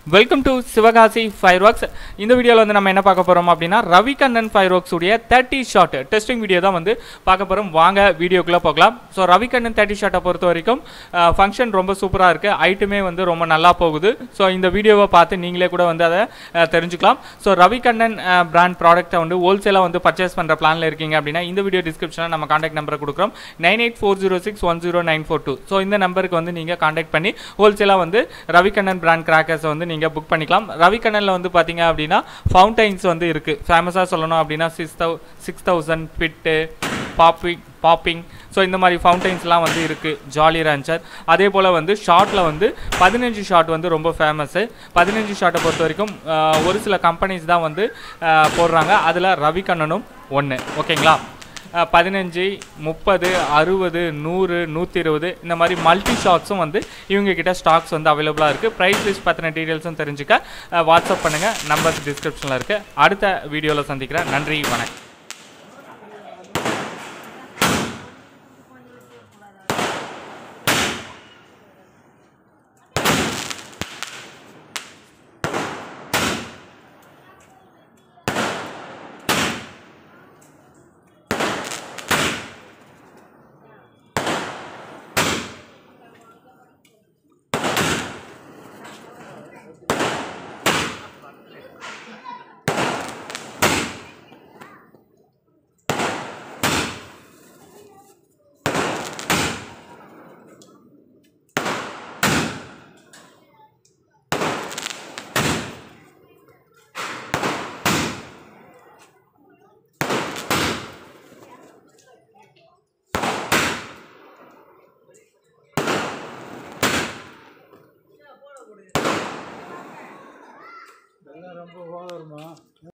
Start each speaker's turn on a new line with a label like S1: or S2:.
S1: welcome to Sivakasi fireworks இந்த வீடியோவில் வந்து நம்ம என்ன பார்க்க போகிறோம் அப்படின்னா ரவிகண்ணன் ஃபயர் ஒர்க்ஸ் உடைய தேர்ட்டி ஷாட் டெஸ்டிங் வீடியோ தான் வந்து பார்க்க போகிறோம் வாங்க வீடியோக்குள்ளே போகலாம் ஸோ ரவிகண்ணன் தேர்ட்டி ஷாட்டை பொறுத்த வரைக்கும் ஃபங்க்ஷன் ரொம்ப சூப்பராக இருக்குது ஐட்டுமே வந்து ரொம்ப நல்லா போகுது ஸோ இந்த வீடியோவை பார்த்து நீங்களே கூட வந்து அதை அஹ், தெரிஞ்சுக்கலாம் ஸோ ரவிகண்ணன் பிராண்ட் ப்ராடக்ட்டை வந்து ஹோல்சேலாக வந்து பர்ச்சேஸ் பண்ணுற பிளானில் இருக்கீங்க அப்படின்னா இந்த வீடியோ டிஸ்கிரிப்ஷனில் நம்ம காண்டாக்ட் நம்பரை கொடுக்குறோம் nine eight four zero six one zero nine four two so இந்த நம்பருக்கு வந்து நீங்கள் காண்டாக்ட் பண்ணி ஹோல்சேலாக வந்து ரவிகண்ணன் பிராண்ட் கிராக்கர்ஸை வந்து நீங்கள் புக் பண்ணிக்கலாம் ரவிகண்ணனில் வந்து பார்த்தீங்க அப்படின்னா ஃபவுண்டைன்ஸ் வந்து இருக்குது ஃபேமஸாக சொல்லணும் அப்படின்னா six thou six thousand bit popping popping so இந்த மாதிரி ஃபவுண்டைன்ஸ்லாம் வந்து இருக்குது ஜாலி ரேஞ்சர் அதே போல் வந்து ஷார்ட்டில் வந்து பதினஞ்சு ஷாட் வந்து ரொம்ப ஃபேமஸ்ஸு பதினஞ்சு ஷாட்டை பொறுத்த வரைக்கும் ஆஹ், ஒரு சில கம்பெனிஸ் தான் வந்து ஆஹ், போடுறாங்க அதில் ரவிகண்ணனும் ஒன்று ஓகேங்களா அஹ், பதினஞ்சு முப்பது அறுபது நூறு நூற்றி இருபது இந்த மாதிரி மல்டி ஷாட்ஸும் வந்து இவங்க கிட்ட ஸ்டாக்ஸ் வந்து அவைலபிளாக இருக்குது ப்ரைஸ் லிஸ்ட் பற்றின டீட்டெயில்ஸும் தெரிஞ்சுக்க அஹ், வாட்ஸ்அப் பண்ணுங்கள் நம்பர்ஸ் டிஸ்கிரிப்ஷனில் இருக்குது அடுத்த வீடியோவில் சந்திக்கிறேன் நன்றி வணக்கம்
S2: வெள்ளம் ரொம்ப போக வருமா